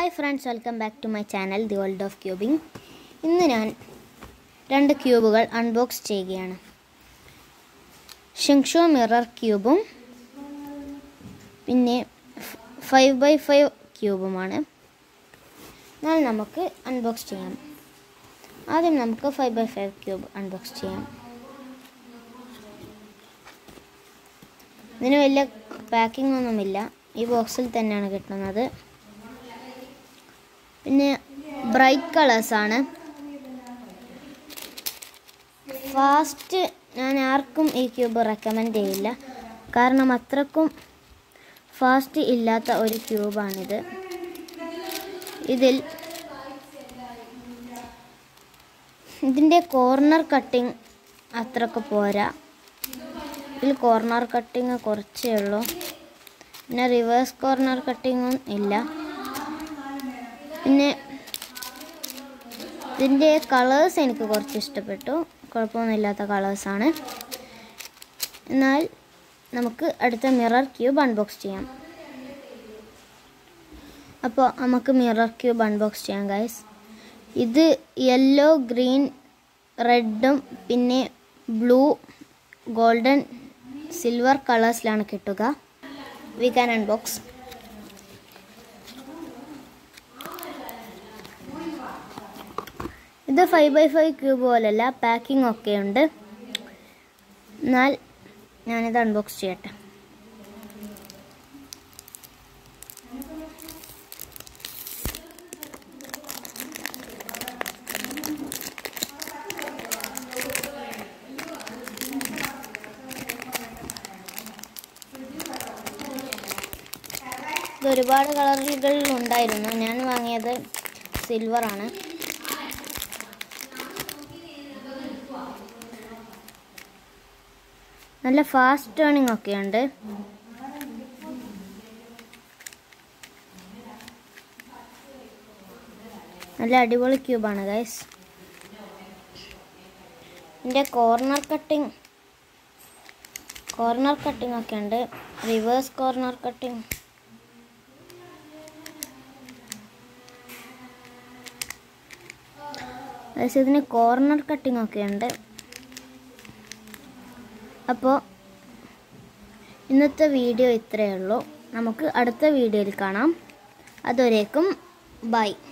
hi friends welcome back to my channel the world of cubing ഇന്ന് ഞാൻ രണ്ട് ക്യൂബുകൾ unbox ചെയ്യുകയാണ് ഷിങ്ഷോ മിറർ ക്യൂബും പിന്നെ ഫൈവ് ബൈ ഫൈവ് ക്യൂബുമാണ് എന്നാൽ നമുക്ക് അൺബോക്സ് ചെയ്യാം ആദ്യം നമുക്ക് five by five cube unbox ചെയ്യാം ഇതിന് വലിയ പാക്കിംഗ് ഒന്നുമില്ല ഈ ബോക്സിൽ തന്നെയാണ് കിട്ടുന്നത് പിന്നെ ബ്രൈറ്റ് കളേഴ്സാണ് ഫാസ്റ്റ് ഞാൻ ആർക്കും ഈ ക്യൂബ് റെക്കമെൻഡ് ചെയ്യില്ല കാരണം അത്രക്കും ഫാസ്റ്റ് ഇല്ലാത്ത ഒരു ക്യൂബാണിത് ഇതിൽ ഇതിൻ്റെ കോർണർ കട്ടിങ് അത്രക്ക് പോരാ ഇതിൽ കോർണർ കട്ടിങ് കുറച്ചേ ഉള്ളൂ പിന്നെ റിവേഴ്സ് കോർണർ കട്ടിങ്ങും ഇല്ല പിന്നെ ഇതിൻ്റെ കളേഴ്സ് എനിക്ക് കുറച്ച് ഇഷ്ടപ്പെട്ടു കുഴപ്പമൊന്നുമില്ലാത്ത കളേഴ്സാണ് എന്നാൽ നമുക്ക് അടുത്ത മിറർ ക്യൂബ് അൺബോക്സ് ചെയ്യാം അപ്പോൾ നമുക്ക് മിറർ ക്യൂബ് അൺബോക്സ് ചെയ്യാം ഗൈസ് ഇത് യെല്ലോ ഗ്രീൻ റെഡും പിന്നെ ബ്ലൂ ഗോൾഡൻ സിൽവർ കളേഴ്സിലാണ് കിട്ടുക വി ക്യാൻ അൺബോക്സ് ഇത് ഫൈവ് ബൈ ഫൈവ് ക്യൂബ് പോലല്ല പാക്കിംഗ് ഒക്കെ ഉണ്ട് എന്നാൽ ഞാനിത് അൺബോക്സ് ചെയ്യട്ടെ ഇത് ഒരുപാട് കളറുകളിൽ ഉണ്ടായിരുന്നു ഞാൻ വാങ്ങിയത് സിൽവർ ആണ് നല്ല ഫാസ്റ്റ് ടേണിംഗ് ഒക്കെ ഉണ്ട് നല്ല അടിപൊളി ക്യൂബാണ് ഗൈസ് ഇതിൻ്റെ കോർണർ കട്ടിങ് കോർണർ കട്ടിംഗ് ഒക്കെ ഉണ്ട് റിവേഴ്സ് കോർണർ കട്ടിങ് അതായത് ഇതിന് കോർണർ കട്ടിംഗ് ഒക്കെ ഉണ്ട് അപ്പോൾ ഇന്നത്തെ വീഡിയോ ഇത്രയേ ഉള്ളൂ നമുക്ക് അടുത്ത വീഡിയോയിൽ കാണാം അതുവരേക്കും ബൈ